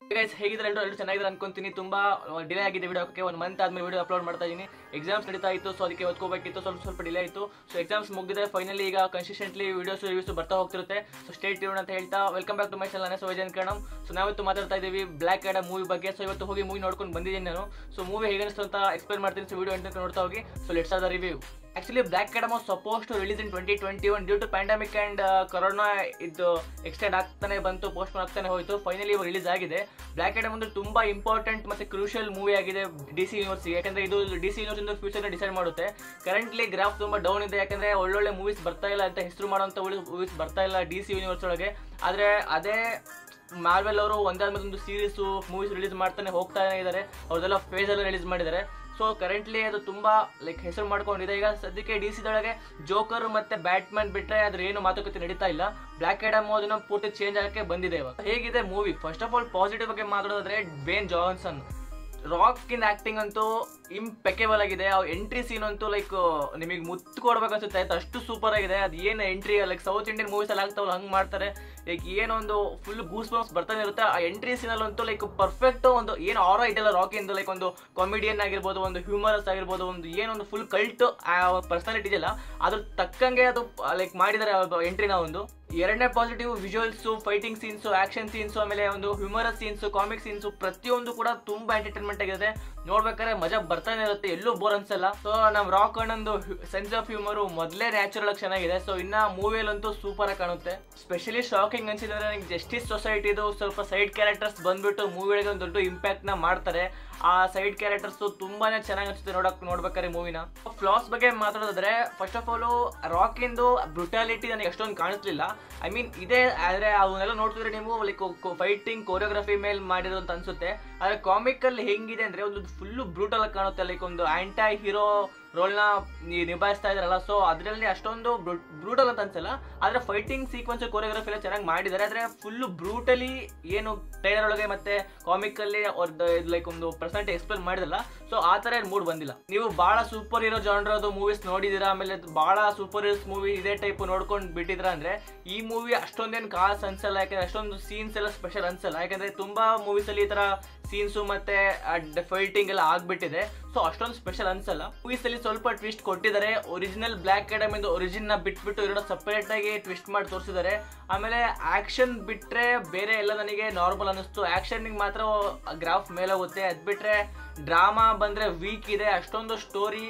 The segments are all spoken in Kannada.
ಗೈಸ್ ಹೇಗಿದ್ರೆ ಎಲ್ಲರೂ ಎಲ್ಲರೂ ಚೆನ್ನಾಗಿದ್ದಾರೆ ಅನ್ಕೊಂತೀನಿ ತುಂಬಾ ಡಿಲೇ ಆಗಿದೆ ವಿಡಿಯೋ ಹಾಕಕ್ಕೆ ಒಂದು ಮಂತ್ ಆದ್ಮೇಲೆ ವಿಡಿಯೋ ಅಪ್ಲೋಡ್ ಮಾಡ್ತಾ ಇದೀನಿ ಎಕ್ಸಾಮ್ಸ್ ನಡೀತಾ ಇತ್ತು ಸೊ ಅದಕ್ಕೆ ಓದ್ಕೋಬೇಕಿತ್ತು ಸ್ವಲ್ಪ ಸ್ವಲ್ಪ ಡಿಲೇ ಆಯಿತು ಸೊ ಎಕ್ಸಾಮ್ಸ್ ಮುಗಿದ್ರೆ ಫೈನಲಿ ಈಗ ಕನ್ಸಿಸ್ಟೆಂಟ್ಲಿ ವಿಡಿಯೋಸ್ ರಿವ್ಯೂಸ್ ಬರ್ತಾ ಹೋಗ್ತಿರುತ್ತೆ ಸೊ ಸ್ಟೇಟ್ ಟ್ಯೂನ್ ಅಂತ ಹೇಳ್ತಾ welcome back to my channel ನಾನು ಸೋಜನ್ ಕಣಮ್ ಸೊ ನಾವಿತ್ತು ಮಾತಾಡ್ತಾ ಇದ್ದೀವಿ ಬ್ಲ್ಯಾಕ್ ಆಡ ಮೂವಿ ಬಗ್ಗೆ ಸೊ ಇವತ್ತು ಹೋಗಿ ಮೂವಿ ನೋಡ್ಕೊಂಡು ಬಂದಿದ್ದೀನಿ ನಾನು ಸೊ ಮೂವಿ ಹೇಗೆ ಅನಿಸ್ತು ಅಂತ ಎಕ್ಸ್ಪ್ಲೇನ್ ಮಾಡ್ತೀನಿ ಸೊ ವಿಡಿಯೋ ಅಂತ ನೋಡ್ತಾ ಹೋಗಿ so let's are the review actually Black Adam supposed to release in twenty twenty one due to pandemic and Corona ಇದು ಎಕ್ಸ್ಟೆಂಡ್ ಆಗ್ತಾನೆ ಬಂತು ಪೋಸ್ಟ್ ಆಗ್ತಾನೆ ಹೋಯ್ತು ಫೈನಲಿ ರಿಲೀಸ್ ಆಗಿದೆ ಬ್ಲ್ಯಾಕ್ ಕ್ಯಾಡಮ್ ಒಂದು ತುಂಬಾ ಇಂಪಾರ್ಟೆಂಟ್ ಮತ್ತೆ ಕ್ರೂಷಿಯಲ್ ಮೂವಿ ಆಗಿದೆ ಡಿ ಸಿ ಯೂನಿವರ್ಸ್ ಯಾಕಂದ್ರೆ ಇದು D C universe future decide ಮಾಡುತ್ತೆ ಕರೆಂಟ್ಲಿ ಗ್ರಾಫ್ ತುಂಬಾ ಡೌನ್ ಇದೆ ಯಾಕಂದ್ರೆ ಒಳ್ಳೊಳ್ಳೆ ಮೂವೀಸ್ ಬರ್ತಾ ಇಲ್ಲ ಅಂತ ಹೆಸರು ಮಾಡುವಂತ ಮೂವೀಸ್ ಬರ್ತಾ ಇಲ್ಲ ಡಿ ಸಿ ಯೂನಿವರ್ಸ್ ಒಳಗೆ ಆದ್ರೆ ಅದೇ ಮಾರ್ವೆಲ್ ಅವರು ಒಂದಾದ್ಮೇಲೆ ಒಂದು ಸೀರೀಸು ಮೂವೀಸ್ ರಿಲೀಸ್ ಮಾಡ್ತಾನೆ ಹೋಗ್ತಾನೆ ಇದ್ದಾರೆ ಅವ್ರದೆಲ್ಲ ಫೇಸ್ ಎಲ್ಲ ರಿಲೀಸ್ ಮಾಡಿದ್ದಾರೆ ಸೊ ಕರೆಂಟ್ಲಿ ಅದು ತುಂಬಾ ಲೈಕ್ ಹೆಸರು ಮಾಡ್ಕೊಂಡಿದೆ ಈಗ ಸದ್ಯಕ್ಕೆ ಡಿ ಸಿದೊಳಗೆ ಜೋಕರ್ ಮತ್ತೆ ಬ್ಯಾಟ್ಮನ್ ಬಿಟ್ರೆ ಅದ್ರ ಏನು ಮಾತುಕತೆ ನಡೀತಾ ಇಲ್ಲ ಬ್ಲ್ಯಾಕ್ ಆಡಮ್ ಅದನ್ನ ಪೂರ್ತಿ ಚೇಂಜ್ ಆಗಕ್ಕೆ ಬಂದಿದೆ ಇವಾಗ ಹೇಗಿದೆ movie first of all positive ಬಗ್ಗೆ ಮಾತಾಡೋದಾದ್ರೆ ಬೇನ್ ಜಾನ್ಸನ್ ರಾಕ್ ಇನ್ ಆಕ್ಟಿಂಗ್ ಅಂತೂ ಇಂಪೆಕೆಬಲ್ ಆಗಿದೆ ಆ ಎಂಟ್ರಿ ಸೀನ್ ಅಂತೂ ಲೈಕ್ ನಿಮಗೆ ಮುತ್ತು ಕೊಡ್ಬೇಕು ಅನ್ಸುತ್ತೆ ಆಯ್ತು ಅಷ್ಟು ಸೂಪರ್ ಆಗಿದೆ ಅದು ಏನು entry like South Indian movies ಅಲ್ಲಿ ಆಗ್ತಾವಲ್ಲ ಹಂಗೆ ಮಾಡ್ತಾರೆ ಲೈಕ್ ಏನೊಂದು ಫುಲ್ ಗೂಸ್ ಬಂಪ್ಸ್ ಬರ್ತಾನೆ ಇರುತ್ತೆ ಆ ಎಂಟ್ರಿ ಸೀನ್ ಅಲ್ಲಿ ಅಂತೂ ಲೈಕ್ ಪರ್ಫೆಕ್ಟ್ ಒಂದು ಏನು ಆರ ಇದೆಲ್ಲ ರಾಕ್ ಇಂದು ಲೈಕ್ ಒಂದು ಕಾಮಿಡಿಯನ್ ಆಗಿರ್ಬೋದು ಒಂದು ಹ್ಯೂಮರಸ್ ಆಗಿರ್ಬೋದು ಒಂದು ಏನೊಂದು ಫುಲ್ ಕಲ್ಟ್ ಪರ್ಸನಾಲಿಟಿ ಇದೆಯಲ್ಲ ಅದ್ರ ತಕ್ಕಂಗೆ ಅದು ಲೈಕ್ ಮಾಡಿದ್ದಾರೆ ಎಂಟ್ರಿನ ಒಂದು ಎರಡನೇ positive visuals fighting scenes action scenes ಆಮೇಲೆ ಒಂದು ಹ್ಯೂಮರಸ್ ಸೀನ್ಸ್ ಕಾಮಿಕ್ ಸೀನ್ಸ್ ಪ್ರತಿಯೊಂದು ಕೂಡ ತುಂಬಾ ಎಂಟರ್ಟೈನ್ಮೆಂಟ್ ಆಗಿದೆ ನೋಡ್ಬೇಕಾದ್ರೆ ಮಜಾ ಬರ್ತಾನೆ ಇರುತ್ತೆ ಎಲ್ಲೂ ಬೋರ್ ಅನ್ಸಲ್ಲ ಸೊ ನಮ್ ರಾಕ್ ಅಣ್ಣಂದು ಸೆನ್ಸ್ ಆಫ್ ಹ್ಯೂಮರ್ ಮೊದಲೇ ನ್ಯಾಚುರಲ್ ಆಗಿ ಚೆನ್ನಾಗಿದೆ ಸೊ ಇನ್ನ ಮೂವಿಯಲ್ಲಂತೂ ಸೂಪರ್ ಆಗಿ ಕಾಣುತ್ತೆ ಸ್ಪೆಷಲಿ ಶಾಕಿಂಗ್ ಅನ್ಸಿದ್ರೆ ನನಗೆ ಜಸ್ಟಿಸ್ ಸೊಸೈಟಿದು ಸ್ವಲ್ಪ ಸೈಡ್ ಕ್ಯಾರೆಕ್ಟರ್ಸ್ ಬಂದ್ಬಿಟ್ಟು ಮೂವಿಗಳಿಗೆ ಒಂದು ದೊಡ್ಡ ಇಂಪ್ಯಾಕ್ಟ್ ನ ಮಾಡ್ತಾರೆ ಆ ಸೈಡ್ ಕ್ಯಾರೆಕ್ಟರ್ಸ್ ತುಂಬಾನೇ ಚೆನ್ನಾಗಿ ಅನ್ಸುತ್ತೆ ನೋಡಕ್ ನೋಡ್ಬೇಕಾದ್ರೆ ಮೂವಿನ ಫ್ಲಾಸ್ ಬಗ್ಗೆ ಮಾತಾಡೋದಾದ್ರೆ ಫಸ್ಟ್ ಆಫ್ ಆಲ್ ರಾಕ್ ಇಂದು ಬ್ರುಟಾಲಿಟಿ ನನಗೆ ಅಷ್ಟೊಂದು ಕಾಣಿಸ್ಲಿಲ್ಲ ಐ ಮೀನ್ ಇದೆ ಆದ್ರೆ ಅವನ್ನೆಲ್ಲ ನೋಡ್ತಿದ್ರೆ ನೀವು ಲೈಕ್ ಫೈಟಿಂಗ್ ಕೊರಿಯೋಗ್ರಫಿ ಮೇಲೆ ಮಾಡಿರೋ ಅಂತ ಅನ್ಸುತ್ತೆ ಆದ್ರೆ ಕಾಮಿಕ್ ಅಲ್ಲಿ ಹೆಂಗಿದೆ ಅಂದ್ರೆ ಒಂದು ಫುಲ್ ಬ್ರೂಟಲ್ ಆಗಿ ಕಾಣುತ್ತೆ ಲೈಕ್ ಒಂದು ಆಂಟೈ ಹೀರೋ ರೋಲ್ನ ನಿಭಾಯಿಸ್ತಾ ಇದಾರಲ್ಲ ಸೊ ಅದರಲ್ಲಿ ಅಷ್ಟೊಂದು ಬ್ರೂಟಲ್ ಅಂತ ಅನ್ಸಲ್ಲ ಆದ್ರೆ ಫೈಟಿಂಗ್ ಸೀಕ್ವೆನ್ಸ್ ಕೊರಿಯೋಗ್ರಫಿ ಎಲ್ಲ ಚೆನ್ನಾಗಿ ಮಾಡಿದ್ದಾರೆ ಆದ್ರೆ ಫುಲ್ ಬ್ರೂಟಲಿ ಏನು ಟ್ರೈಲರ್ ಒಳಗೆ ಮತ್ತೆ ಕಾಮಿಕ್ ಅಲ್ಲಿ ಅವ್ರದ್ದು ಲೈಕ್ ಒಂದು ಪರ್ಸೆಂಟ್ ಎಕ್ಸ್ಪ್ಲೇನ್ ಮಾಡಿದಲ್ಲ ಸೊ ಆ ತರ ಏನ್ ಮೂಡ್ ಬಂದಿಲ್ಲ ನೀವು ಬಹಳ ಸೂಪರ್ ಹೀರೋ ಜಾನ್ರದು ಮೂವೀಸ್ ನೋಡಿದೀರಾ ಆಮೇಲೆ ಬಹಳ ಸೂಪರ್ ಹೀರೋಸ್ ಮೂವಿ ಇದೇ ಟೈಪ್ ನೋಡ್ಕೊಂಡು ಬಿಟ್ಟಿದ್ರ ಅಂದ್ರೆ ಈ ಮೂವಿ ಅಷ್ಟೊಂದೇನು ಕಾಸ್ ಅನ್ಸಲ್ಲ ಯಾಕಂದ್ರೆ ಅಷ್ಟೊಂದು ಸೀನ್ಸ್ ಎಲ್ಲ ಸ್ಪೆಷಲ್ ಅನ್ಸಲ್ಲ ಯಾಕಂದ್ರೆ ತುಂಬಾ ಮೂವೀಸ್ ಅಲ್ಲಿ ಈ ತರ ಸೀನ್ಸು ಮತ್ತೆ ಫೈಟಿಂಗ್ ಎಲ್ಲ ಆಗ್ಬಿಟ್ಟಿದೆ ಸೊ ಅಷ್ಟೊಂದು ಸ್ಪೆಷಲ್ ಅನ್ಸಲ್ಲ ಮೂವೀಸ್ ಅಲ್ಲಿ ಸ್ವಲ್ಪ ಟ್ವಿಸ್ಟ್ ಕೊಟ್ಟಿದ್ದಾರೆ ಒರಿಜಿನಲ್ ಬ್ಲ್ಯಾಕ್ ಅಕಾಡೆಮಿ ಒರಿಜಿನ್ ನ ಬಿಟ್ಬಿಟ್ಟು ಎರಡು ಸಪರೇಟ್ ಆಗಿ ಟ್ವಿಸ್ಟ್ ಮಾಡಿ ತೋರಿಸಿದ್ದಾರೆ ಆಮೇಲೆ ಆಕ್ಷನ್ ಬಿಟ್ರೆ ಬೇರೆ ಎಲ್ಲ ನನಗೆ ನಾರ್ಮಲ್ ಅನಿಸ್ತು ಆಕ್ಷನ್ ಮಾತ್ರ ಗ್ರಾಫ್ ಮೇಲೆ ಹೋಗುತ್ತೆ ಅದ್ ಬಿಟ್ರೆ ಡ್ರಾಮಾ ಬಂದ್ರೆ ವೀಕ್ ಇದೆ ಅಷ್ಟೊಂದು ಸ್ಟೋರಿ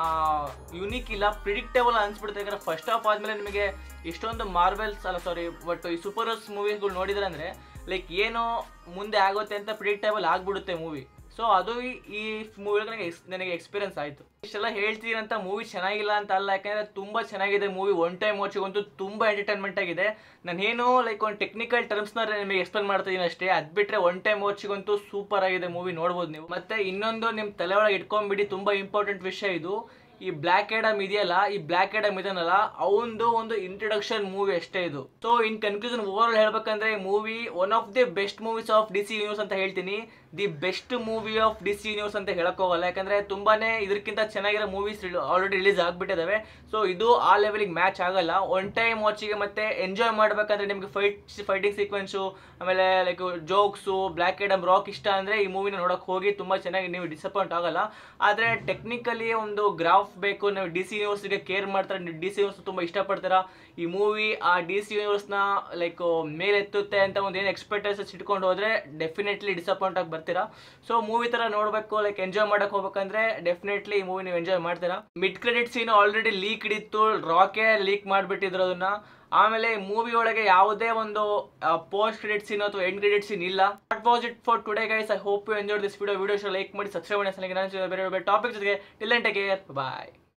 ಯುನೀಕ್ ಇಲ್ಲ ಪ್ರಿಡಿಕ್ಟೇಬಲ್ ಅನ್ಸ್ಬಿಡುತ್ತೆ ಯಾಕಂದ್ರೆ ಫಸ್ಟ್ ಆಫ್ ಆದ್ಮೇಲೆ ನಿಮಗೆ ಇಷ್ಟೊಂದು ಮಾರ್ವೆಲ್ಸ್ ಅಲ್ಲ ಸಾರಿ ಬಟ್ ಈ ಸೂಪರ್ ಹೀರೋಸ್ ಮೂವೀಸ್ಗಳು ನೋಡಿದ್ರೆ ಅಂದ್ರೆ ಲೈಕ್ ಏನೋ ಮುಂದೆ ಆಗುತ್ತೆ ಅಂತ ಪ್ರಿಡಿಕ್ಟೇಬಲ್ ಆಗ್ಬಿಡುತ್ತೆ ಮೂವಿ ಸೊ ಅದು ಈ ಮೂವಿ ನನಗೆ ನನಗೆ ಎಕ್ಸ್ಪೀರಿಯನ್ಸ್ ಆಯಿತು ಇಷ್ಟೆಲ್ಲ ಹೇಳ್ತೀನಿ ಅಂತ ಮೂವಿ ಚೆನ್ನಾಗಿಲ್ಲ ಅಂತ ಅಲ್ಲ ಯಾಕಂದ್ರೆ ತುಂಬಾ ಚೆನ್ನಾಗಿದೆ ಮೂವಿ ಒನ್ ಟೈಮ್ ವಾಚಿಗಂತೂ ತುಂಬಾ ಎಂಟರ್ಟೈನ್ಮೆಂಟ್ ಆಗಿದೆ ನಾನು ಏನು ಲೈಕ್ ಒಂದು ಟೆಕ್ನಿಕಲ್ ಟರ್ಮ್ಸ್ನ ನಿಮಗೆ ಎಕ್ಸ್ಪ್ಲೇನ್ ಮಾಡ್ತಾ ಇದೀನಿ ಅಷ್ಟೇ ಅದು ಬಿಟ್ರೆ ಒನ್ ಟೈಮ್ ವಾಚಿಗಂತೂ ಸೂಪರ್ ಆಗಿದೆ ಮೂವಿ ನೋಡ್ಬೋದು ನೀವು ಮತ್ತೆ ಇನ್ನೊಂದು ನಿಮ್ಮ ತಲೆ ಒಳಗೆ ಇಟ್ಕೊಂಡ್ಬಿಡಿ ತುಂಬಾ ಇಂಪಾರ್ಟೆಂಟ್ ವಿಷಯ ಇದು ಈ ಬ್ಲ್ಯಾಕ್ ಎಡಮ್ ಇದೆಯಲ್ಲ ಈ ಬ್ಲ್ಯಾಕ್ ಎಡಮ್ ಇದನ್ನಲ್ಲ ಅವಂದು ಒಂದು ಇಂಟ್ರೊಡಕ್ಷನ್ ಮೂವಿ ಅಷ್ಟೇ ಇದು ಸೊ ಇನ್ ಕನ್ಕ್ಲೂಷನ್ ಓವರ್ ಹೇಳ್ಬೇಕಂದ್ರೆ ಈ movie one of the best movies of D C universe ಅಂತ ಹೇಳ್ತೀನಿ the best movie of D C universe ಅಂತ ಹೇಳಕ್ ಹೋಗಲ್ಲ ಯಾಕಂದ್ರೆ ತುಂಬಾನೇ ಇದಕ್ಕಿಂತ ಚೆನ್ನಾಗಿರೋ ಮೂವೀಸ್ ಆಲ್ರೆಡಿ ರಿಲೀಸ್ ಆಗ್ಬಿಟ್ಟಿದಾವೆ ಸೊ ಇದು ಆ ಲೆವೆಲಿಗೆ ಮ್ಯಾಚ್ ಆಗಲ್ಲ ಒನ್ ಟೈಮ್ ವಾಚಿಗೆ ಮತ್ತೆ ಎಂಜಾಯ್ ಮಾಡ್ಬೇಕಂದ್ರೆ ನಿಮ್ಗೆ ಫೈಟ್ ಫೈಟಿಂಗ್ ಸೀಕ್ವೆನ್ಸು ಆಮೇಲೆ like jokes Black Adam Rock ಇಷ್ಟ ಅಂದ್ರೆ ಈ ಮೂವಿನ ನೋಡಕ್ ಹೋಗಿ ತುಂಬಾ ಚೆನ್ನಾಗಿ ನೀವು ಡಿಸಪಾಯಿಂಟ್ ಆಗಲ್ಲ ಆದ್ರೆ ಟೆಕ್ನಿಕಲಿ ಒಂದು ಗ್ರಾಫ್ ಬೇಕು ನೀವು ಡಿ ಸಿ ಯೂನಿವರ್ಸ್ಗೆ ಕೇರ್ ಮಾಡ್ತಾರೆ ಡಿ ಸಿ ಯೂನಿವರ್ಸ್ ತುಂಬಾ ಇಷ್ಟಪಡ್ತೀರಾ ಈ ಮೂವಿ ಆ ಡಿ ಸಿ ಯೂನಿವರ್ಸ್ನ ಲೈಕ್ ಮೇಲೆ ಎತ್ತುತ್ತೆ ಅಂತ ಒಂದು ಏನು ಎಕ್ಸ್ಪೆಕ್ಟೇಷನ್ಸ್ ಇಟ್ಕೊಂಡು ಹೋದ್ರೆ ಡೆಫಿನೆಟ್ಲಿ ಡಿಸಪಾಯಿಂಟ್ ಆಗಿ ಬರ್ತೀರಾ ಸೊ ಮೂವಿ ತರ ನೋಡಬೇಕು ಲೈಕ್ ಎಂಜಾಯ್ ಮಾಡಕ್ ಹೋಗ್ಬೇಕಂದ್ರೆ ಡೆಫಿನೆಟ್ಲಿ ಈ ಮೂವಿ ನೀವು ಎಂಜಾಯ್ ಮಾಡ್ತೀರಾ mid credit scene already leak ಇಡಿತ್ತು ರಾಕೆ ಲೀಕ್ ಮಾಡಿಬಿಟ್ಟಿದ್ರು ಅದನ್ನ ಆಮೇಲೆ ಮೂವಿ ಒಳಗೆ ಯಾವುದೇ ಒಂದು ಪೋಸ್ಟ್ ಕ್ರೆಡಿಟ್ ಸೀನ್ ಅಥವಾ ಎಂಡ್ ಕ್ರೆಡಿಟ್ ಸೀನ್ ಇಲ್ಲ what was it for today guys I hope you enjoy this video video like ಮಾಡಿ ಸಬ್ಸ್ಕ್ರೈಬ್ ಮಾಡಿ ಬೇರೆ ಬೇರೆ ಟಾಪಿಕ್ ಜೊತೆಗೆ ಟಿಲ್ ಟೇಕ್ ಬಾಯ್